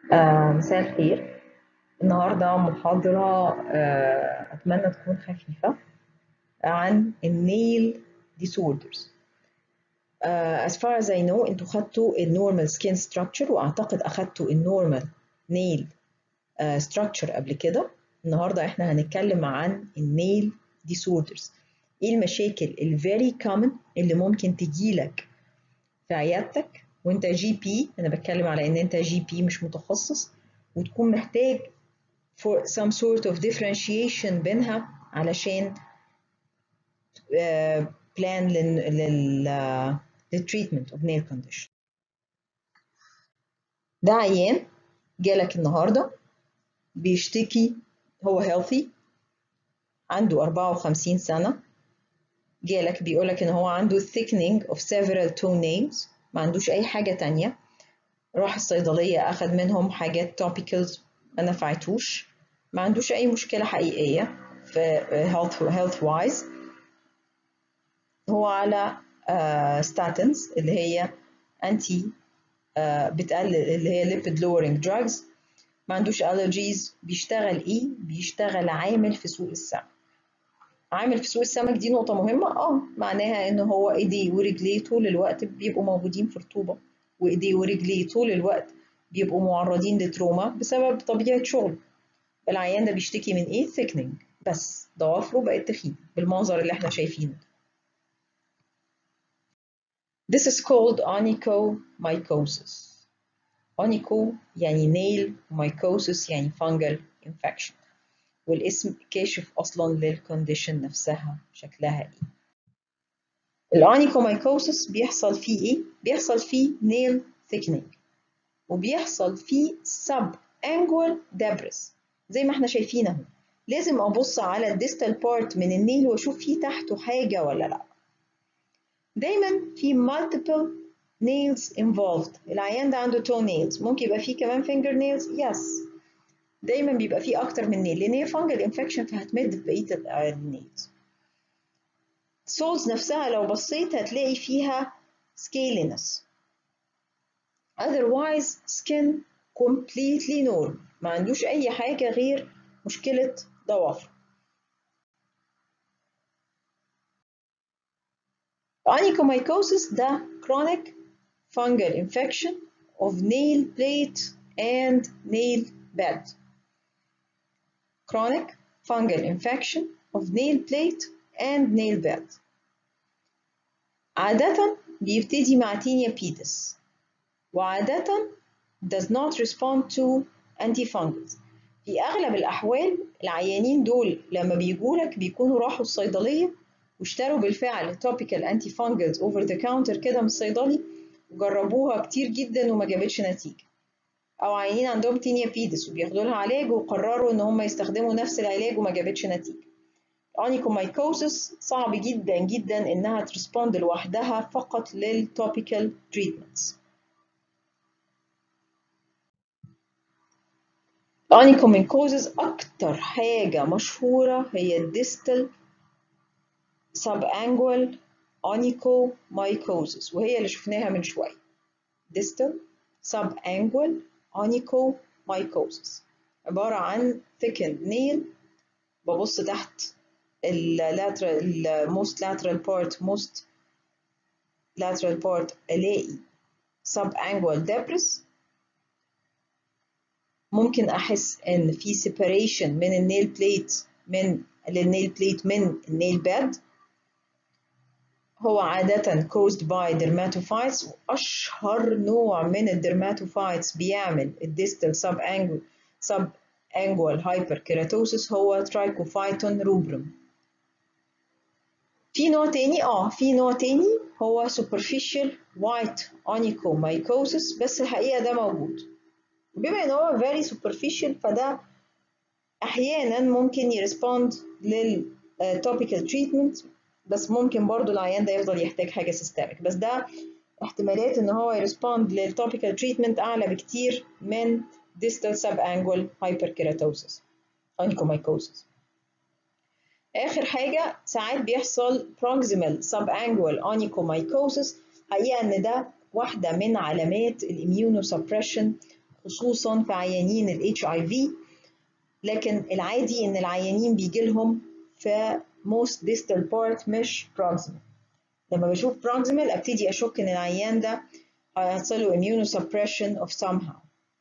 آه، مساء الخير النهاردة محاضرة آه، أتمنى تكون خفيفة عن النيل disorders آه، as far as I know انتوا خدتوا النورمال skin structure وأعتقد أخدتوا النورمال nail آه، structure قبل كده النهاردة احنا هنتكلم عن النيل disorders ايه المشاكل ال very common اللي ممكن تجيلك في عيادتك وانت جي بي انا بتكلم على ان انت جي بي مش متخصص وتكون محتاج for some sort of differentiation بينها علشان uh, plan لل, لل uh, treatment of nail condition ده عيان جالك النهارده بيشتكي هو healthy عنده 54 سنة جالك بيقولك ان هو عنده thickening of several toenails ما عندوش اي حاجة تانية راح الصيدلية أخد منهم حاجات topicals ما نفعتوش ما عندوش أي مشكلة حقيقية في health, health wise هو على uh, statins اللي هي anti uh, بتقلل اللي هي lipid lowering drugs ما عندوش allergies بيشتغل ايه؟ بيشتغل عامل في سوق السمك عامل في سوق السمك دي نقطة مهمة اه معناها ان هو ايديه ورجليه طول الوقت بيبقوا موجودين في رطوبة وايديه ورجليه طول الوقت بيبقوا معرضين لتروما بسبب طبيعة شغله العيان ده بيشتكي من ايه thickening بس ضوافره بقت تخين بالمنظر اللي احنا شايفينه This is called onychomycosis onycho يعني nail mycosis يعني fungal infection والاسم كاشف اصلا للكونديشن نفسها شكلها ايه الانيكومايكوسس بيحصل فيه ايه بيحصل فيه nail thickening وبيحصل فيه sub angual debris زي ما احنا شايفين اهو لازم ابص على الديستال بارت من النيل واشوف فيه تحته حاجه ولا لا دايما في multiple nails involved العيان ده عنده toe nails ممكن يبقى فيه كمان finger nails yes دايما بيبقى فيه اكتر من نيل لان هي فانجل انفكشن فهتمد في بقيه النيلز السولز نفسها لو بصيت هتلاقي فيها scaliness otherwise skin completely normal ما عندوش اي حاجه غير مشكله ضوافر onychomycosis ده chronic fungal infection of nail plate and nail bed chronic fungal infection of nail plate and nail bed عادة بيبتدي مع تينيا بيدس وعادة does not respond to antifungals في أغلب الأحوال العيانين دول لما بيجولك بيكونوا راحوا الصيدلية واشتروا بالفعل topical antifungals over the counter كده من الصيدلي وجربوها كتير جدا وما جابتش نتيجة أو عيانين عندهم تينيا بيدس وبياخدوا لها علاج وقرروا إن هم يستخدموا نفس العلاج وما جابتش نتيجة. الأونيكومايكوسس صعب جدا جدا إنها ترسبوند لوحدها فقط للتوبيكال تريتمنتس. الأونيكومايكوسس أكتر حاجة مشهورة هي الديستال subangual onychomycosis وهي اللي شفناها من شوية. distal subangual onychomycosis عبارة عن thickened nail ببص تحت ال lateral ال most lateral part most lateral part ألاقي subangual debris ممكن أحس إن في separation من النيل بليت من النيل بليت من النيل باد هو عادة caused by dermatophytes وأشهر نوع من الدرماتوفايتس بيعمل الديستال sub angle sub angual hyperkeratosis هو ترايكوفايتون روبروم في نوع تاني اه في نوع تاني هو superficial white onychomycosis بس الحقيقة ده موجود بما ان هو very superficial فده احيانا ممكن يرسبوند لل topical treatment بس ممكن برضو العيان ده يفضل يحتاج حاجة سيستميك بس ده احتمالات ان هو يرسبوند للتوبيكال تريتمنت اعلى بكتير من distal subangual hyperkeratosis onychomycosis اخر حاجة ساعات بيحصل proximal subangual onychomycosis حقيقة ان ده واحدة من علامات الاميونوسبريشن خصوصا في عيانين ال HIV لكن العادي ان العيانين بيجي لهم في most distal part مش proximal لما بشوف proximal ابتدي اشك ان العيان ده هيحصل له immunosuppression of somehow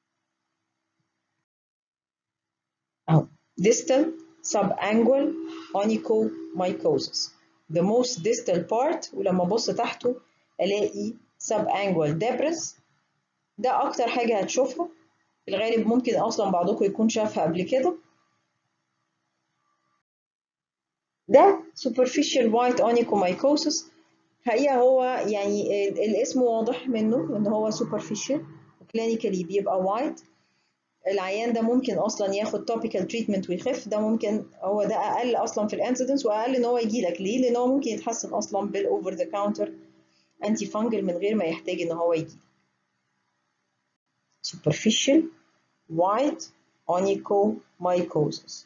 أهو distal sublingual onychomycosis the most distal part ولما ابص تحته الاقي sublingual debris ده اكتر حاجه هتشوفها في الغالب ممكن اصلا بعضكم يكون شافها قبل كده ده superficial white onychomycosis حقيقة هو يعني الاسم واضح منه ان هو superficial وكلينيكالي بيبقى white العيان ده ممكن اصلا ياخد topical treatment ويخف ده ممكن هو ده اقل اصلا في الانسيدنس واقل ان هو يجي لك ليه لان هو ممكن يتحسن اصلا بالاوفر ذا كاونتر انتي فانجل من غير ما يحتاج ان هو يجي superficial white onychomycosis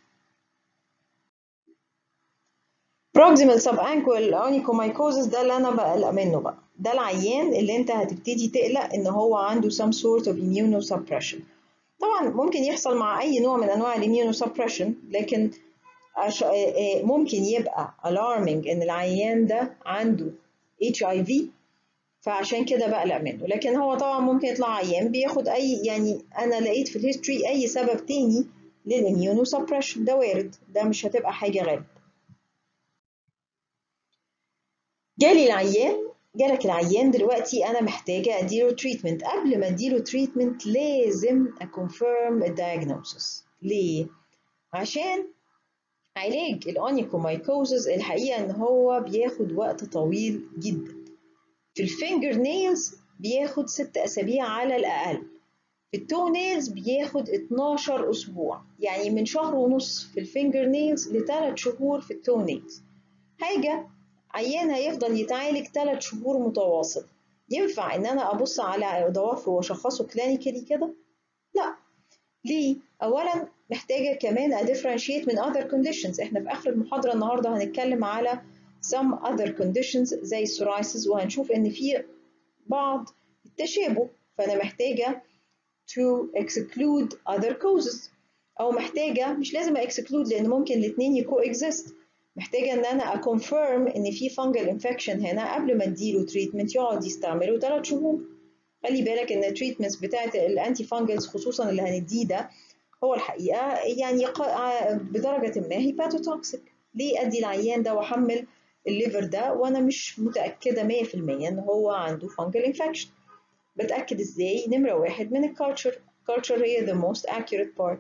proximal subankle onychomycosis ده اللي انا بقلق منه بقى ده العيان اللي انت هتبتدي تقلق ان هو عنده some sort of immunosuppression طبعا ممكن يحصل مع اي نوع من انواع الاميونوسبريشن لكن ممكن يبقى alarming ان العيان ده عنده HIV فعشان كده بقلق منه لكن هو طبعا ممكن يطلع عيان بياخد اي يعني انا لقيت في الهيستوري اي سبب تاني للاميونوسبريشن ده وارد ده مش هتبقى حاجه غالبه جالي العيان جالك العيان دلوقتي انا محتاجه اديله تريتمنت قبل ما اديله تريتمنت لازم اكونفيرم الدايجنوسس ليه عشان علاج الاونيكومايكوزز الحقيقه ان هو بياخد وقت طويل جدا في الفينجر نيلز بياخد ست اسابيع على الاقل في التو نيلز بياخد 12 اسبوع يعني من شهر ونص في الفينجر نيلز لثلاث شهور في التو نيلز حاجه عيان هيفضل يتعالج ثلاث شهور متواصل ينفع ان انا ابص على ضوافره واشخصه كلينيكالي كده لا ليه اولا محتاجه كمان اديفرنشيت من other conditions احنا في اخر المحاضره النهارده هنتكلم على some other conditions زي السورايسيس وهنشوف ان في بعض التشابه فانا محتاجه to exclude other causes او محتاجه مش لازم exclude لان ممكن الاثنين يكو exist محتاجه ان انا اكونفيرم ان في فانجل انفكشن هنا قبل ما اديله تريتمنت يقعد يستعمله 3 شهور خلي بالك ان التريتمنتس بتاعت الانتي فانجلز خصوصا اللي هنديه ده هو الحقيقه يعني بدرجه ما هيباتوتوكسيك ليه ادي العيان ده واحمل الليفر ده وانا مش متاكده 100% ان هو عنده فانجل انفكشن بتاكد ازاي نمره واحد من الكالتشر الكالتشر هي the most accurate part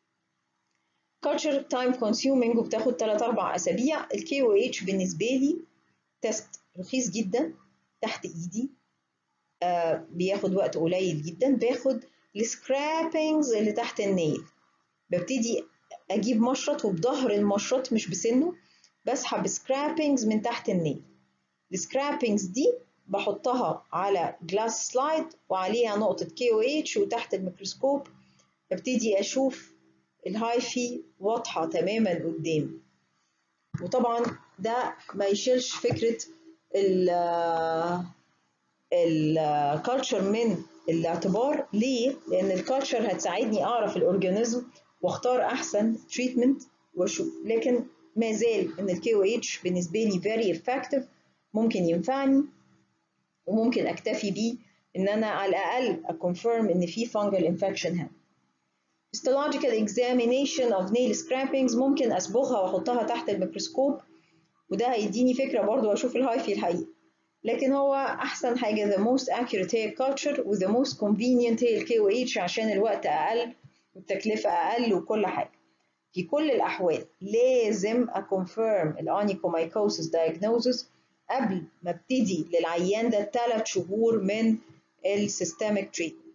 culture time consuming وبتاخد 3 4 اسابيع الكي او اتش بالنسبه لي تيست رخيص جدا تحت ايدي آه بياخد وقت قليل جدا باخد السكرابينجز اللي تحت النيل ببتدي اجيب مشرط وبظهر المشرط مش بسنه بسحب سكرابينجز من تحت النيل السكرابينجز دي بحطها على جلاس سلايد وعليها نقطة كي او اتش وتحت الميكروسكوب ببتدي اشوف الهايفي واضحة تماما قدامي وطبعا ده ما يشيلش فكرة ال الكالتشر من الاعتبار ليه؟ لأن الكالتشر هتساعدني أعرف الأورجانيزم واختار أحسن تريتمنت واشوف لكن ما زال إن الكي او اتش بالنسبة لي very effective ممكن ينفعني وممكن أكتفي بيه إن أنا على الأقل أكونفيرم إن في فانجل انفكشن هنا. histological examination of nail scrapings ممكن أصبغها وأحطها تحت الميكروسكوب وده هيديني فكرة برضو أشوف الهايفي الحقيقي لكن هو أحسن حاجة the most accurate هي culture و the most convenient هي ال KOH عشان الوقت أقل والتكلفة أقل وكل حاجة في كل الأحوال لازم أكونفيرم الأونيكومايكوسيس diagnosis قبل ما ابتدي للعيان ده ثلاث شهور من السيستميك تريتمنت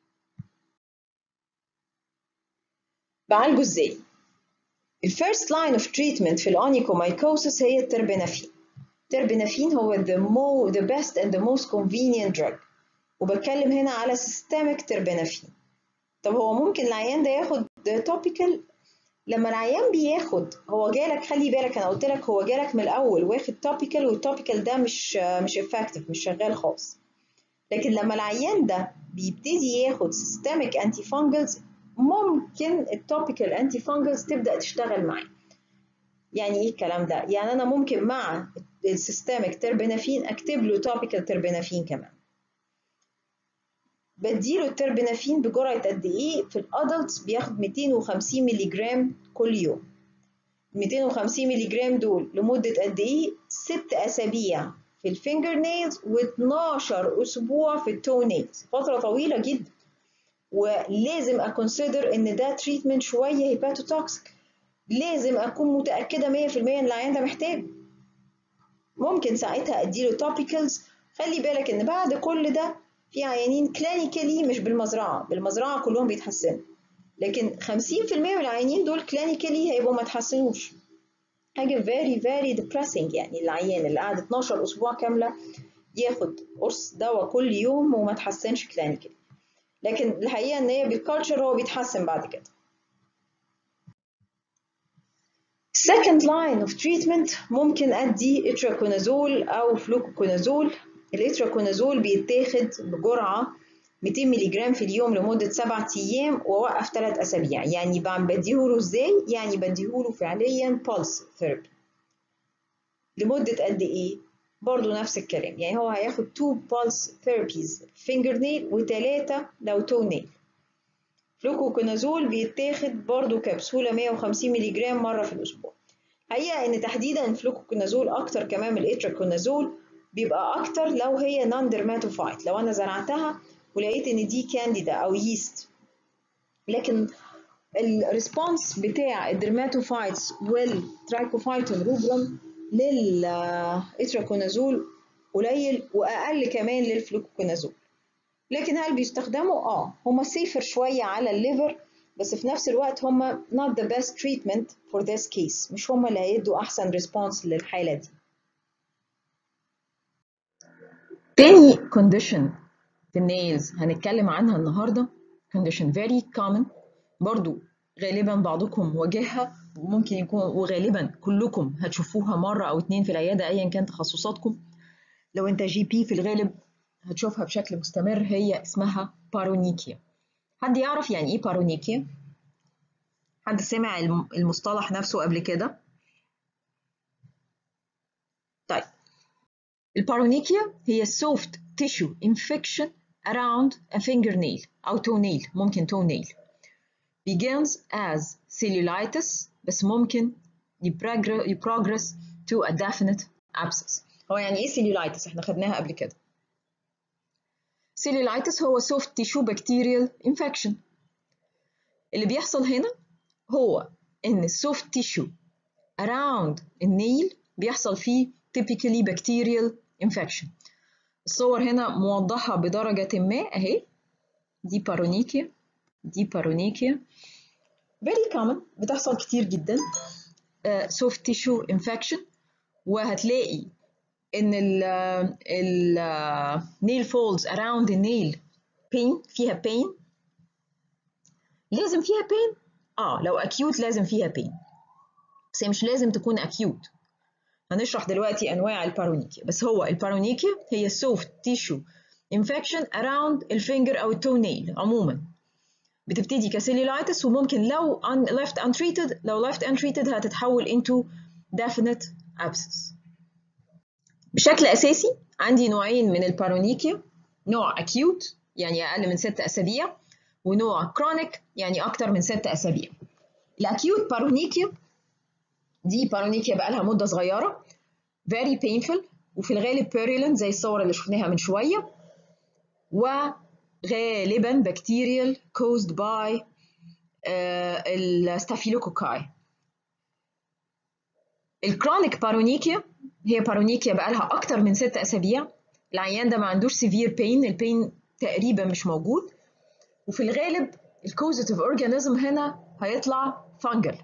بعالجه ازاي؟ الفيرست لاين اوف تريتمنت في الاونيكومايكوسيس هي التربنافين التربنافين هو the, mo, the best and the most convenient drug وبتكلم هنا على systemic تربنافين طب هو ممكن العيان ده ياخد توبيكال لما العيان بياخد هو جالك خلي بالك انا قلت لك هو جالك من الاول واخد توبيكال والتوبيكال ده مش مش افكتيف مش شغال خالص لكن لما العيان ده بيبتدي ياخد systemic antifungals ممكن التوبيكال انتي فانجلز تبدا تشتغل معاه يعني ايه الكلام ده يعني انا ممكن مع السيستميك تربنافين اكتب له توبيكال تربنافين كمان بديله التربنافين بجرعه قد ايه في الادلتس بياخد 250 مللي جرام كل يوم 250 مللي جرام دول لمده قد ايه 6 اسابيع في الفينجر نيلز و12 اسبوع في التو نيلز فتره طويله جدا ولازم اكونسيدر ان ده تريتمنت شويه هيباتوتوكسيك لازم اكون متاكده 100% ان العيان ده محتاج ممكن ساعتها اديله توبيكالز خلي بالك ان بعد كل ده في عيانين كلينيكالي مش بالمزرعه بالمزرعه كلهم بيتحسنوا لكن 50% من العيانين دول كلينيكالي هيبقوا ما تحسنوش حاجه فيري فيري depressing يعني العيان اللي قعد 12 اسبوع كامله ياخد قرص دواء كل يوم وما تحسنش كلينيكالي لكن الحقيقه ان هي بالكالتشر هو بيتحسن بعد كده second line of treatment ممكن ادي اتراكونازول او فلوكوكونازول الاتراكونازول بيتاخد بجرعه 200 مللي جرام في اليوم لمده 7 ايام واوقف 3 اسابيع يعني بديهوله ازاي يعني بديهوله فعليا بالس ثيرابي لمده قد ايه برضه نفس الكلام يعني هو هياخد 2 pulse therapies finger nail وثلاثة لو تو نيل فلوكوكونازول بيتاخد برضه كبسولة 150 مللي جرام مرة في الأسبوع حقيقة إن تحديدا الفلوكوكونازول أكتر كمان من الإتراكونازول بيبقى أكتر لو هي نون ديرماتوفايت لو أنا زرعتها ولقيت إن دي كانديدا أو ييست لكن الريسبونس بتاع الدرماتوفايتس والترايكوفايتون روبرم للإتراكونازول قليل وأقل كمان للفلوكونازول لكن هل بيستخدموا؟ آه هما سيفر شوية على الليفر بس في نفس الوقت هما not the best treatment for this case مش هما اللي هيدوا أحسن ريسبونس للحالة دي تاني condition في النيلز هنتكلم عنها النهاردة condition very common برضو غالبا بعضكم واجهها وممكن يكون وغالبا كلكم هتشوفوها مرة أو اتنين في العيادة أيا كان تخصصاتكم لو أنت جي بي في الغالب هتشوفها بشكل مستمر هي اسمها بارونيكيا حد يعرف يعني إيه بارونيكيا؟ حد سمع المصطلح نفسه قبل كده؟ طيب البارونيكيا هي soft tissue infection around a fingernail أو toenail ممكن toenail begins as cellulitis بس ممكن يبروجرس to a definite abscess هو يعني ايه cellulitis احنا خدناها قبل كده cellulitis هو soft tissue bacterial infection اللي بيحصل هنا هو ان soft tissue around النيل بيحصل فيه typically bacterial infection الصور هنا موضحة بدرجة ما اهي دي بارونيكيا دي بارونيكيا very common بتحصل كتير جدا uh, soft tissue infection وهتلاقي ان ال ال uh, nail folds around the nail pain فيها pain لازم فيها pain اه لو acute لازم فيها pain بس هي مش لازم تكون acute هنشرح دلوقتي انواع البارونيكيا بس هو البارونيكيا هي soft tissue infection around الفينجر او التو نيل عموما بتبتدي كسيلولايتس وممكن لو un left untreated لو left untreated هتتحول into definite abscess بشكل أساسي عندي نوعين من البارونيكيا نوع acute يعني أقل من ست أسابيع ونوع chronic يعني أكتر من ست أسابيع الأكيوت بارونيكيا دي بارونيكيا بقالها مدة صغيرة very painful وفي الغالب purulent زي الصور اللي شفناها من شوية وغالبا بكتيريال caused by uh, الستافيلوكوكاي الكرونيك بارونيكيا هي بارونيكيا بقالها أكتر من ست أسابيع العيان ده ما عندوش سيفير بين البين تقريبا مش موجود وفي الغالب الكوزيتيف اورجانيزم هنا هيطلع فانجل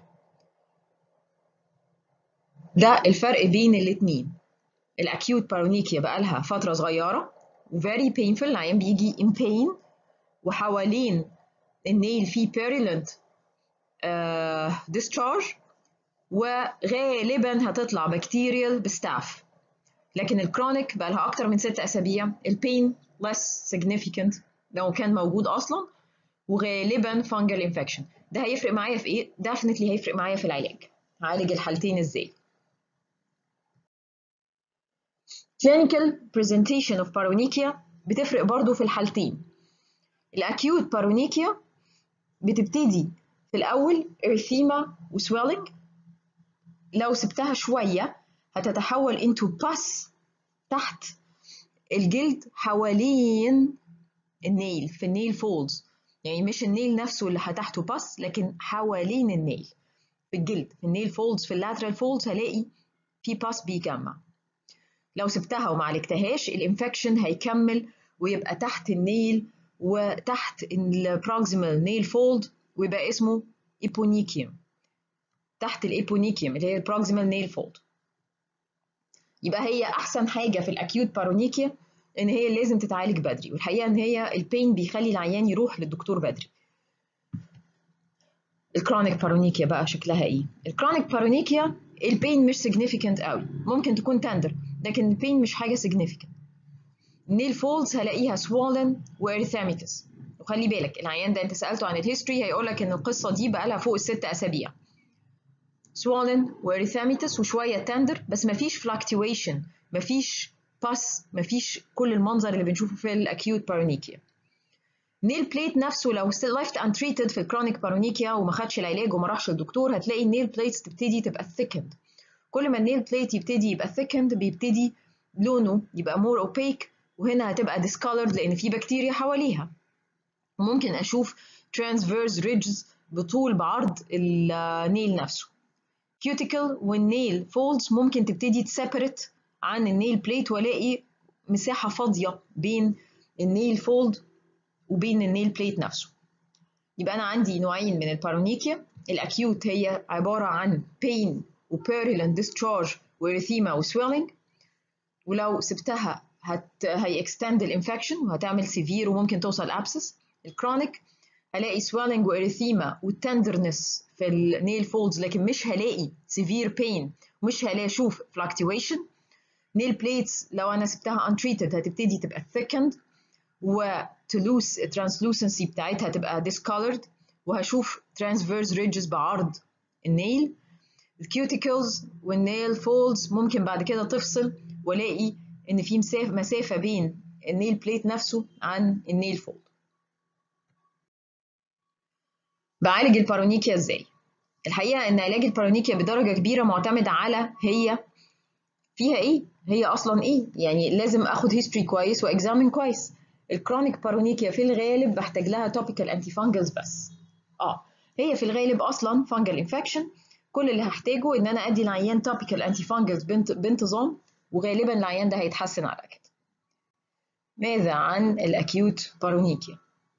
ده الفرق بين الاتنين الاكيوت بارونيكيا بقالها فترة صغيرة وفيري painful العيان بيجي in pain وحوالين النيل فيه purulent uh, discharge وغالبا هتطلع بكتيريال بستاف لكن الكرونيك بقالها أكتر من ست أسابيع البين less significant لو كان موجود اصلا وغالبا فانجل انفكشن ده هيفرق معايا في ايه definitely هيفرق معايا في العلاج هعالج الحالتين ازاي clinical presentation of paronychia بتفرق برضو في الحالتين الاكيوت paronychia بتبتدي في الاول erythema وسويلنج لو سبتها شويه هتتحول into pus تحت الجلد حوالين النيل في النيل فولز يعني مش النيل نفسه اللي تحته بس لكن حوالين النيل في الجلد في النيل فولدز في اللاترال فولدز هلاقي في باس بيجمع لو سبتها وما عالجتهاش الانفكشن هيكمل ويبقى تحت النيل وتحت البروكسيمال نيل فولد ويبقى اسمه ايبونيكيوم تحت الايبونيكيوم اللي هي البروكسيمال نيل فولد يبقى هي احسن حاجه في الاكيوت بارونيكيا ان هي لازم تتعالج بدري والحقيقه ان هي البين بيخلي العيان يروح للدكتور بدري الكرونيك بارونيكيا بقى شكلها ايه الكرونيك بارونيكيا البين مش significant قوي ممكن تكون تندر لكن البين مش حاجه significant النيل فولدز هلاقيها swollen واريثاميتس وخلي بالك العيان ده انت سالته عن الهيستوري هيقول لك ان القصه دي بقى لها فوق الست اسابيع swollen واريثاميتس وشويه تندر بس مفيش fluctuation مفيش باس مفيش كل المنظر اللي بنشوفه في الاكيوت بارونيكيا نيل بليت نفسه لو left untreated في الكرونيك بارونيكيا وما خدش العلاج وما راحش للدكتور هتلاقي النيل بليتس تبتدي تبقى thickened كل ما النيل بليت يبتدي يبقى thickened بيبتدي لونه يبقى more opaque وهنا هتبقى discolored لان في بكتيريا حواليها وممكن اشوف transverse ridges بطول بعرض النيل نفسه cuticle والنيل folds ممكن تبتدي تسيبريت عن النيل بليت والاقي مساحه فاضيه بين النيل فولد وبين النيل بليت نفسه يبقى انا عندي نوعين من البارونيكيا الاكيوت هي عباره عن pain وبيريلنت discharge واريثيما وسويلنج ولو سبتها هت هي extend الانفكشن وهتعمل سيفير وممكن توصل ابسس الكرونيك هلاقي swelling واريثيما والتندرنس في النيل فولدز لكن مش هلاقي سيفير بين مش هلاقي اشوف fluctuation نيل بليتس لو انا سبتها untreated هتبتدي تبقى thickened وتلوس translucency بتاعتها تبقى discolored وهشوف transverse ridges بعرض النيل الكيوتيكلز والنيل فولدز ممكن بعد كده تفصل والاقي ان في مسافه مسافه بين النيل بليت نفسه عن النيل فولد بعالج البارونيكيا ازاي الحقيقه ان علاج البارونيكيا بدرجه كبيره معتمد على هي فيها ايه هي اصلا ايه يعني لازم اخد هيستوري كويس واكزامين كويس الكرونيك بارونيكيا في الغالب بحتاج لها توبيكال انتي فانجلز بس اه هي في الغالب اصلا فانجل انفكشن كل اللي هحتاجه ان انا ادي العيان توبيكال انتي فانجلز بانتظام وغالبا العيان ده هيتحسن على كده ماذا عن الاكيوت بارونيكيا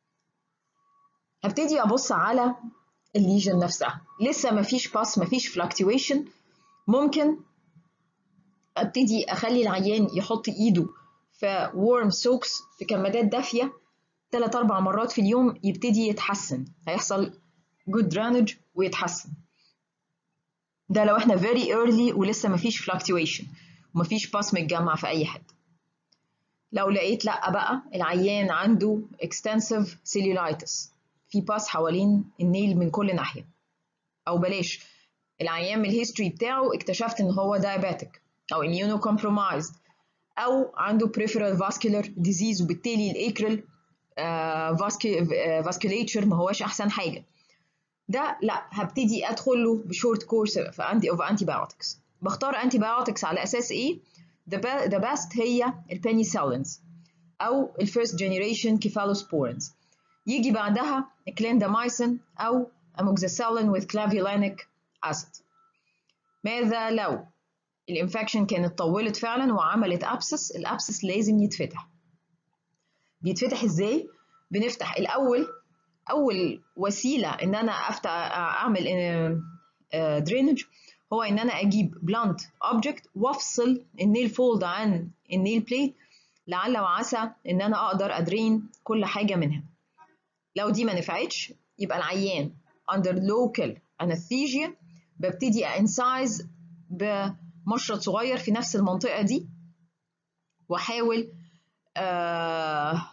هبتدي ابص على الليجن نفسها لسه مفيش باس مفيش فلكتويشن ممكن ابتدي اخلي العيان يحط ايده في وورم سوكس في كمادات دافيه ثلاث اربع مرات في اليوم يبتدي يتحسن هيحصل جود درانج ويتحسن ده لو احنا very early ولسه مفيش fluctuation ومفيش باس متجمع في اي حته لو لقيت لا بقى العيان عنده extensive cellulitis في باس حوالين النيل من كل ناحيه او بلاش العيان من الهيستوري بتاعه اكتشفت ان هو diabetic او immunocompromised او عنده peripheral vascular disease وبالتالي الاكرل فاسكوليتشر ما هوش احسن حاجه ده لا هبتدي ادخل له بشورت كورس في انتي اوف انتي بايوتكس بختار انتي بايوتكس على اساس ايه ذا بيست هي البنيسيلينز او الفيرست جنريشن كيفالوسبورينز يجي بعدها كليندامايسين او اموكسيسيلين with clavulanic acid ماذا لو الانفكشن كانت طولت فعلا وعملت ابسس الابسس لازم يتفتح بيتفتح ازاي بنفتح الاول اول وسيله ان انا افتح اعمل درينج هو ان انا اجيب بلانت اوبجكت وافصل النيل فولد عن النيل بليت لعل وعسى ان انا اقدر ادرين كل حاجه منها لو دي ما نفعتش يبقى العيان under local anesthesia ببتدي انسايز بمشرط صغير في نفس المنطقه دي واحاول آه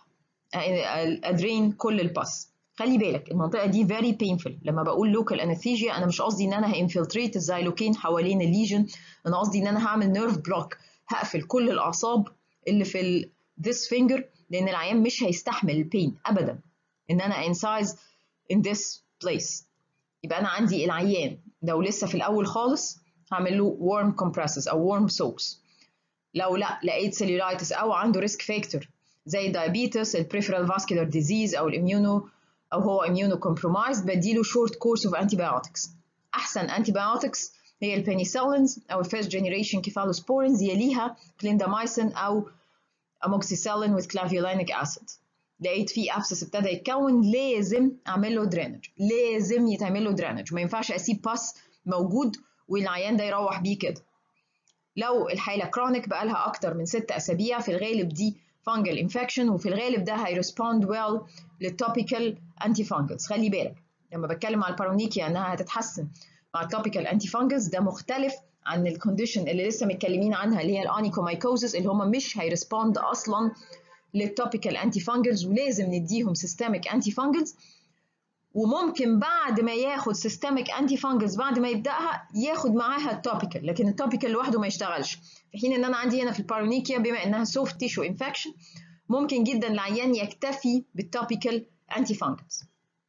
ادرين كل الباس خلي بالك المنطقه دي very painful لما بقول local anesthesia انا مش قصدي ان انا هانفلتريت الزيلوكين حوالين الليجن انا قصدي ان انا هعمل نيرف بلوك هقفل كل الاعصاب اللي في ال this finger لان العيان مش هيستحمل البين ابدا ان انا incise in this place يبقى انا عندي العيان لو لسه في الاول خالص هعمل له warm compresses او warm soaks لو لا لقيت cellulitis او عنده ريسك فاكتور زي الدايابيتس البريفرال فاسكولار ديزيز او الاميونو او هو اميونو كومبرومايزد بديله شورت كورس اوف انتيبيوتكس احسن انتيبيوتكس هي البنيسيلينز او الفيرست جنريشن كيفالوسبورينز يليها كليندامايسين او اموكسيسيلين with clavulanic acid لقيت فيه ابسس ابتدى يتكون لازم اعمل له درينج لازم يتعمل له درينج ما ينفعش اسيب باس موجود والعيان ده يروح بيه كده لو الحاله كرونيك بقى لها اكتر من ست اسابيع في الغالب دي فانجل انفكشن وفي الغالب ده هيرسبوند ويل للتوبيكال انتي فانجلز خلي بالك لما بتكلم على البارونيكيا انها هتتحسن مع التوبيكال انتي فانجلز ده مختلف عن الكونديشن اللي لسه متكلمين عنها اللي هي الانيكومايكوزس اللي هم مش هيرسبوند اصلا للتوبيكال انتي فانجلز ولازم نديهم سيستميك انتي فانجلز وممكن بعد ما ياخد سيستميك انتي فانجلز بعد ما يبداها ياخد معاها التوبيكال لكن التوبيكال لوحده ما يشتغلش في حين ان انا عندي هنا في البارونيكيا بما انها سوفت تيشو انفكشن ممكن جدا العيان يكتفي بالتوبيكال انتي فانجلز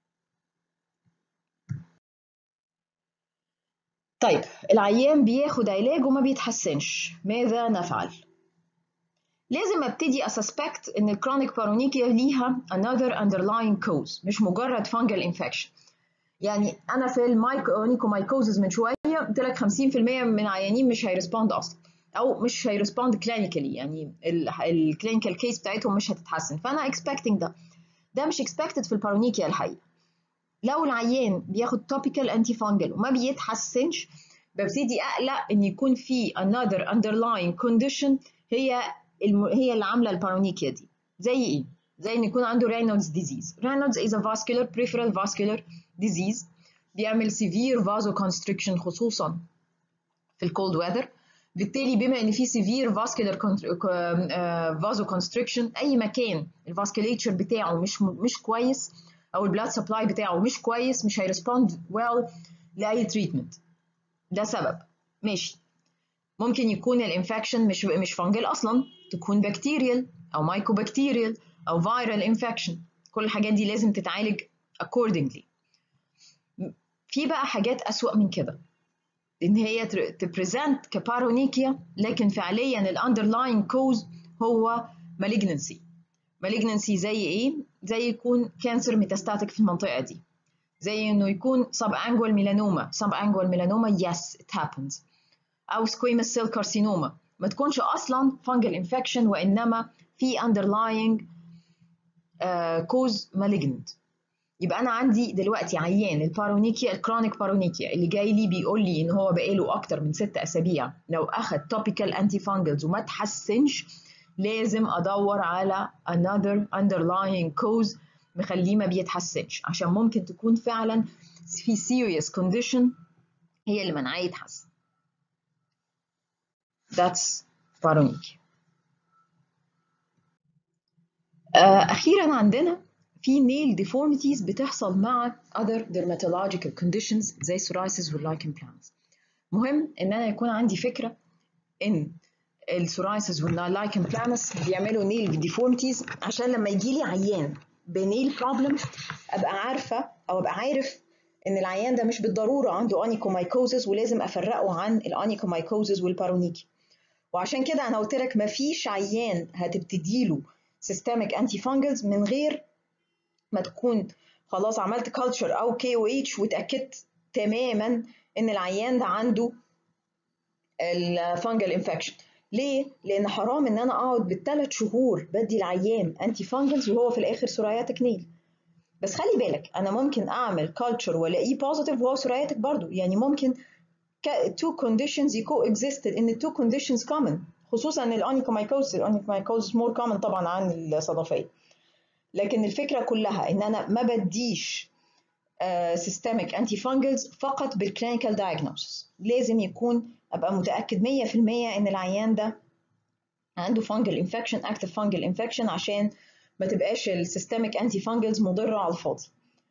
طيب العيان بياخد علاج وما بيتحسنش ماذا نفعل لازم ابتدي اسسبكت ان الكرونيك بارونيكيا ليها another underlying cause مش مجرد fungal infection يعني انا في المايكومايكوزز من شويه قلت لك 50% من العيانين مش هيرسبوند اصلا او مش هيرسبوند كلينيكالي يعني الكلينيكال كيس بتاعتهم مش هتتحسن فانا اكسبكتنج ده ده مش اكسبكتد في البارونيكيا الحقيقه لو العيان بياخد توبيكال انتي فانجل وما بيتحسنش ببتدي اقلق ان يكون في another underlying condition هي الم... هي اللي عامله البارونيكيا دي زي ايه زي ان يكون عنده رينولدز ديزيز رينولدز is a vascular peripheral vascular disease بيعمل severe vasoconstriction خصوصا في الكولد ويذر بالتالي بما ان في severe vascular vasoconstriction اي مكان الفاسكوليتشر بتاعه مش مش كويس او البلاد سبلاي بتاعه مش كويس مش هيرسبوند ويل لاي تريتمنت ده سبب ماشي ممكن يكون الانفكشن مش مش فانجل اصلا تكون بكتيريال او مايكوبكتيريال او فيرال انفكشن كل الحاجات دي لازم تتعالج accordingly في بقى حاجات اسوأ من كده ان هي تبريزنت كبارونيكيا لكن فعليا الاندرلاين كوز هو malignancy malignancy زي ايه زي يكون كانسر ميتاستاتيك في المنطقه دي زي انه يكون سب انجوال ميلانوما سب انجوال ميلانوما يس ات هابنز او سكويمس سيل كارسينوما ما تكونش اصلا فانجل انفكشن وانما في underlying كوز uh, malignant يبقى انا عندي دلوقتي عيان البارونيكيا الكرونيك بارونيكيا اللي جاي لي بيقول لي ان هو بقاله اكتر من ست اسابيع لو اخد توبيكال انتي فانجلز وما تحسنش لازم ادور على another underlying cause مخليه ما بيتحسنش عشان ممكن تكون فعلا في serious condition هي اللي منعاه يتحسن That's بارونيكيا أخيرا عندنا في nail deformities بتحصل مع other dermatological conditions زي psoriasis والlichen planus مهم إن أنا يكون عندي فكرة إن السورايسيس واللايكن بلانس بيعملوا نيل ديفورميتيز عشان لما يجي لي عيان بنيل بروبلم ابقى عارفه او ابقى عارف ان العيان ده مش بالضروره عنده انيكومايكوزس ولازم افرقه عن الانيكومايكوزس والبارونيكي وعشان كده انا قلت لك مفيش عيان هتبتدي له سيستميك انتي فانجلز من غير ما تكون خلاص عملت كلتشر او كي او اتش واتاكدت تماما ان العيان ده عنده الفانجل انفكشن ليه؟ لأن حرام إن أنا أقعد بالثلاث شهور بدي العيان أنتي فانجلز وهو في الآخر سورياتك نيل. بس خلي بالك أنا ممكن أعمل كلتشر وألاقيه بوزيتيف وهو سورياتك برضو يعني ممكن two conditions يكو existed إن two conditions common خصوصا إن الأونيكومايكوزس الأونيكومايكوزس more common طبعا عن الصدفية. لكن الفكرة كلها إن أنا ما بديش سيستميك انتي فانجلز فقط بالكلينيكال دايجنوستس لازم يكون ابقى متاكد 100% ان العيان ده عنده فانجل انفكشن اكتف فانجل انفكشن عشان ما تبقاش السيستميك انتي فانجلز مضره على الفاضي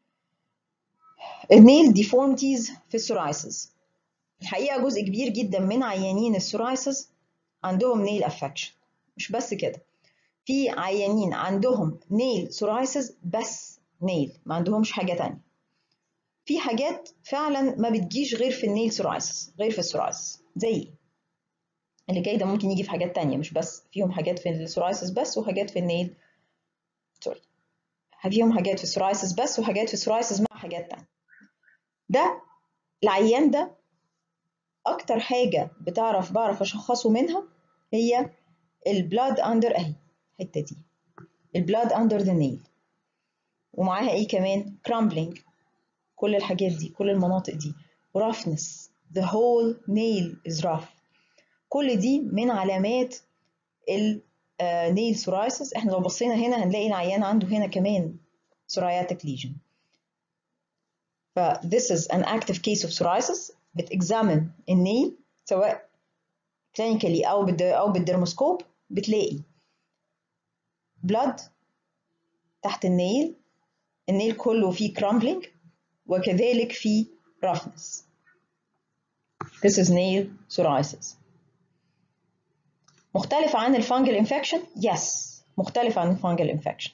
النيل ديفورمتيز في السورايسز الحقيقه جزء كبير جدا من عيانين السورايسز عندهم نيل افكشن مش بس كده في عيانين عندهم نيل سورايسز بس نيل ما عندهمش حاجه تانية في حاجات فعلا ما بتجيش غير في النيل سورايسز غير في السورايسز زي اللي جاي ده ممكن يجي في حاجات تانية مش بس فيهم حاجات في السورايسز بس وحاجات في النيل سوري فيهم حاجات في السورايسز بس وحاجات في السورايسز مع حاجات تانية ده العيان ده اكتر حاجة بتعرف بعرف اشخصه منها هي البلاد اندر اهي الحتة دي البلاد اندر ذا نيل ومعاها ايه كمان crumbling كل الحاجات دي كل المناطق دي roughness the whole nail is rough كل دي من علامات النيل سورايسس احنا لو بصينا هنا هنلاقي العيان عنده هنا كمان psoriatic lesion ف this is an active case of psoriasis بتexamine النيل سواء كلينيكالي او بالد او بالدرموسكوب بتلاقي blood تحت النيل النيل كله فيه crumbling وكذلك فيه roughness this is nail psoriasis مختلفة عن الفانجل انفكشن؟ يس مختلفة عن الفانجل انفكشن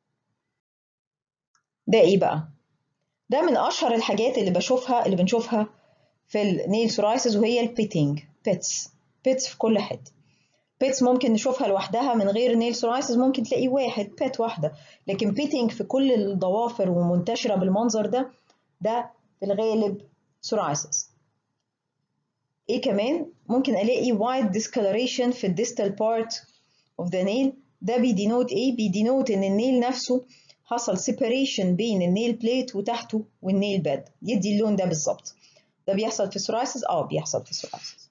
ده ايه بقى؟ ده من اشهر الحاجات اللي بشوفها اللي بنشوفها في النيل سورايسز وهي البيتنج بيتس بيتس في كل حته بيتس ممكن نشوفها لوحدها من غير نيل سورايسز ممكن تلاقي واحد بيت واحده لكن بيتنج في كل الضوافر ومنتشره بالمنظر ده ده في الغالب سورايسز ايه كمان ممكن الاقي white discoloration في الديستال part of the nail ده بيدينوت ايه بيدينوت ان النيل نفسه حصل separation بين النيل بليت وتحته والنيل باد يدي اللون ده بالظبط ده بيحصل في السورايسز اه بيحصل في السورايسز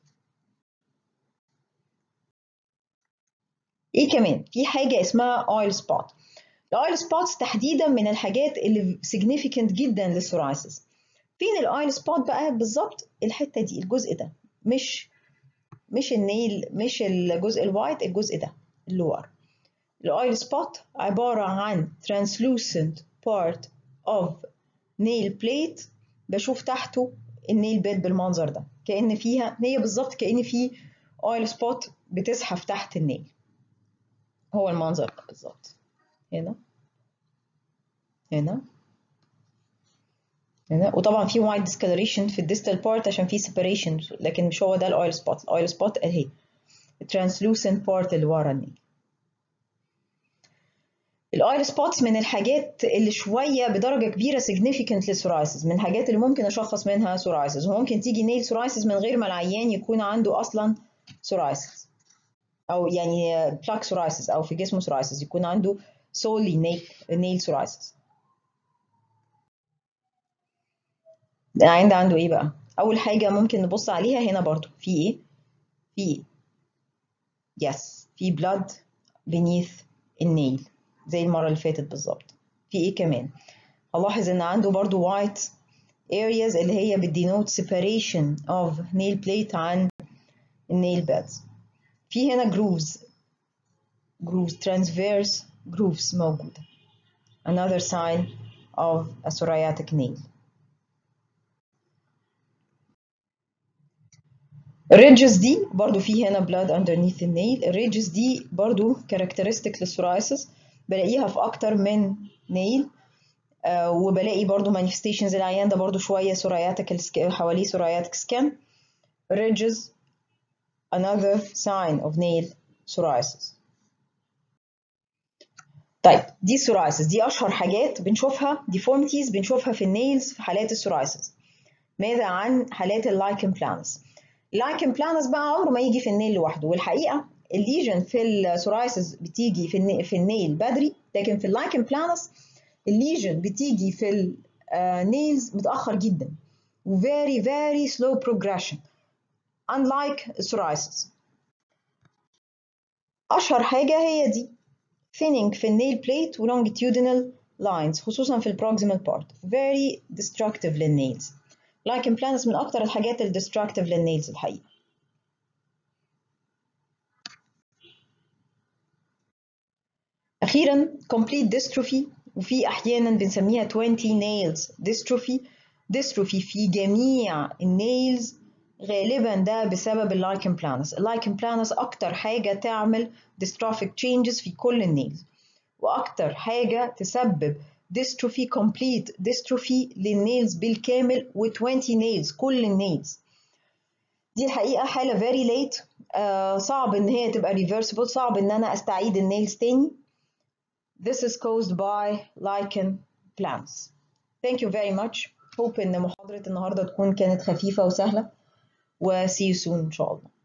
ايه كمان في حاجه اسمها oil spot الاويل سبوتس تحديدا من الحاجات اللي significant جدا للسورايسز فين الاويل سبوت بقى بالظبط الحته دي الجزء ده مش مش النيل مش الجزء الوايت الجزء ده اللور الاويل سبوت عباره عن translucent part of nail plate بشوف تحته النيل بيد بالمنظر ده كأن فيها هي بالظبط كأن في اويل سبوت بتزحف تحت النيل هو المنظر ده بالظبط هنا هنا هنا وطبعا في وايت discoloration في الديستال بارت عشان في separation لكن مش هو ده الاويل سبوت الاويل سبوت اهي الترانسلوسنت بارت اللي ورا النيل الاويل سبوتس من الحاجات اللي شويه بدرجه كبيره significant للسورايسز من الحاجات اللي ممكن اشخص منها سورايسز وممكن تيجي نيل سورايسز من غير ما العيان يكون عنده اصلا سورايسز او يعني بلاك سورايسز او في جسمه سورايسز يكون عنده solely nail psoriasis العين ده عنده ايه بقى اول حاجه ممكن نبص عليها هنا برضو في ايه في يس في blood beneath النيل زي المره اللي فاتت بالظبط في ايه كمان هلاحظ ان عنده برضو white areas اللي هي بتدينوت separation of nail plate عن النيل beds في هنا grooves grooves transverse grooves موجودة another sign of a psoriatic nail الريدجز دي برضو في هنا blood underneath the nail الريدجز دي برضو characteristic للسورايسس بلاقيها في أكتر من nail آه وبلاقي برضو manifestations العيان ده برضو شوية psoriatic حواليه psoriatic skin ridges another sign of nail psoriasis طيب دي السورايسس دي اشهر حاجات بنشوفها ديفورميتيز بنشوفها في النيلز في حالات السورايسس ماذا عن حالات اللايكن بلانس اللايكن بلانس بقى عمره ما يجي في النيل لوحده والحقيقه الليجن في السورايسس بتيجي في النيل, في النيل بدري لكن في اللايكن بلانس الليجن بتيجي في النيلز متاخر جدا و very very slow progression unlike psoriasis اشهر حاجه هي دي thinning في النيل بليت و longitudinal lines خصوصا في البروكسيمال بارت very destructive للنيلز لايكن بلانس من اكتر الحاجات ال destructive للنيلز الحقيقه أخيرا complete dystrophy وفي أحيانا بنسميها 20 nails dystrophy dystrophy في جميع النيلز غالبا ده بسبب اللايكن بلانس اللايكن بلانس أكتر حاجة تعمل dystrophic changes في كل النيلز وأكتر حاجة تسبب dystrophy complete dystrophy للنيلز بالكامل و20 nails كل النيلز دي الحقيقة حالة very late آه صعب إن هي تبقى reversible صعب إن أنا أستعيد النيلز تاني This is caused by lichen plants. Thank you very much. Hope إن محاضرة النهاردة تكون كانت خفيفة وسهلة و see you soon إن شاء الله.